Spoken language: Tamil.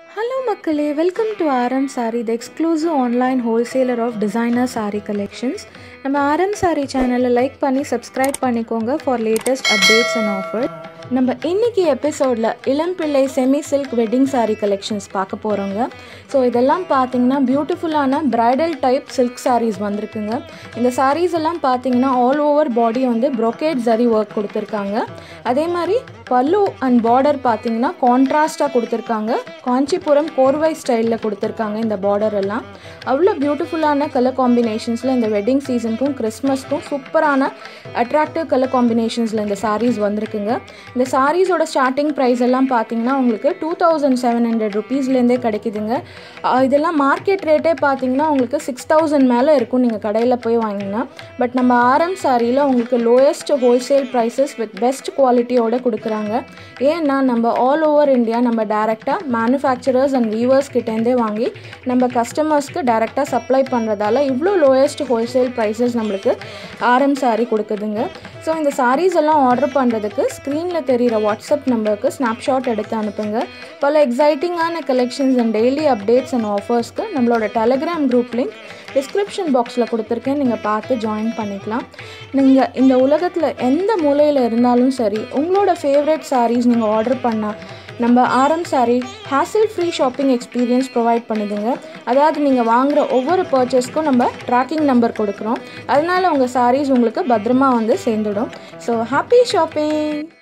ஹலோ மக்களே welcome to RM Saree the exclusive online wholesaler of designer sari collections நம்ம ஆர்எம் சாரி சேனலை லைக் பண்ணி சப்ஸ்கிரைப் பண்ணிக்கோங்க for latest updates and offer நம்ம இன்னைக்கு எபிசோடில் Elampillai semi silk wedding sari collections பார்க்க போகிறோங்க ஸோ இதெல்லாம் பார்த்தீங்கன்னா பியூட்டிஃபுல்லான பிரைடல் டைப் சில்க் சாரீஸ் வந்திருக்குங்க இந்த சாரீஸ் எல்லாம் பார்த்தீங்கன்னா ஆல் ஓவர் பாடி வந்து brocade ஜரி ஒர்க் கொடுத்துருக்காங்க அதே மாதிரி பல்லு அண்ட் பார்டர் பார்த்தீங்கன்னா கான்ட்ராஸ்டாக கொடுத்துருக்காங்க காஞ்சிபுரம் கோர்வை ஸ்டைலில் கொடுத்துருக்காங்க இந்த பார்டர் எல்லாம் அவ்வளோ பியூட்டிஃபுல்லான கலர் காம்பினேஷன்ஸில் இந்த வெட்டிங் சீசனுக்கும் கிறிஸ்மஸ்க்கும் சூப்பரான அட்ராக்டிவ் கலர் காம்பினேஷன்ஸில் இந்த சாரீஸ் வந்திருக்குங்க இந்த சாரீஸோட ஸ்டார்டிங் ப்ரைஸ் எல்லாம் பார்த்தீங்கன்னா உங்களுக்கு டூ தௌசண்ட் செவன் ஹண்ட்ரட் ருபீஸ்லேருந்தே கிடைக்குதுங்க அஹ் இதெல்லாம் மார்க்கெட் ரேட்டே பார்த்தீங்கன்னா உங்களுக்கு சிக்ஸ் தௌசண்ட் மேலே இருக்கும் நீங்கள் கடையில் போய் வாங்கினா பட் நம்ம ஆர்எம் சாரியில் உங்களுக்கு lowest wholesale prices with best குவாலிட்டியோட கொடுக்குறாங்க ஏன்னா நம்ம ஆல் ஓவர் இந்தியா நம்ம டேரெக்டாக மேனுஃபேக்சரர்ஸ் அண்ட் வீவர்ஸ் கிட்டேருந்தே வாங்கி நம்ம கஸ்டமர்ஸ்க்கு டேரெக்டாக சப்ளை பண்ணுறதால இவ்வளோ லோயஸ்ட் ஹோல்சேல் ப்ரைஸஸ் நம்மளுக்கு ஆர்எம் சாரி கொடுக்குதுங்க ஸோ இந்த சாரீஸ் எல்லாம் ஆர்டர் பண்ணுறதுக்கு ஸ்க்ரீனில் தெரிகிற வாட்ஸ்அப் நம்பருக்கு ஸ்னாப்ஷாட் எடுத்து அனுப்புங்க பல எக்ஸைட்டிங்கான collections and daily updates and ஆஃபர்ஸ்க்கு நம்மளோட டெலகிராம் குரூப் லிங்க் டிஸ்கிரிப்ஷன் பாக்ஸில் கொடுத்துருக்கேன் நீங்கள் பார்த்து ஜாயின் பண்ணிக்கலாம் நீங்கள் இந்த உலகத்தில் எந்த மூலையில் இருந்தாலும் சரி உங்களோட ஃபேவரட் சாரீஸ் நீங்கள் ஆர்டர் பண்ணால் நம்ம RM Saree hassle free shopping experience provide பண்ணுதுங்க அதாவது நீங்கள் வாங்குகிற ஒவ்வொரு பர்ச்சேஸ்க்கும் நம்ம ட்ராக்கிங் நம்பர் கொடுக்குறோம் அதனால் உங்கள் சாரீஸ் உங்களுக்கு பத்திரமா வந்து சேர்ந்துடும் ஸோ ஹாப்பி ஷாப்பிங்